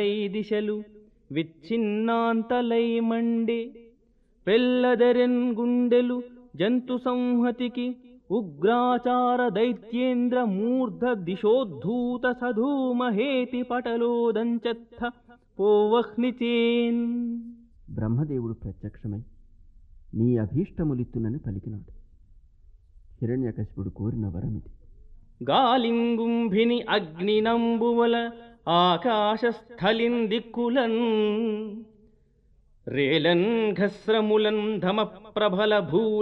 I దిశలు విచ్ఛిన్నాంతలై Monday పెల్లదెరెన్ గుండెలు జంతు సంహతికి ఉగ్రాచార దైత్యేంద్ర మూర్ధ దిశోద్ధూత సధూమహేతి పటలోదంచత్థ పోవహ్నిచేన్ బ్రహ్మదేవుడు ప్రత్యక్షమై నీ అభీష్టములిత్తునని పలికినాడు హిరణ్యకశిపుడు కోరిన వరమిది గాలింగుంభిని అగ్నినంబువల ఆకాశస్థలిన్ దిక్కులన్ రేలన్ ఘస్రములన్ ధమ ప్రభల భూ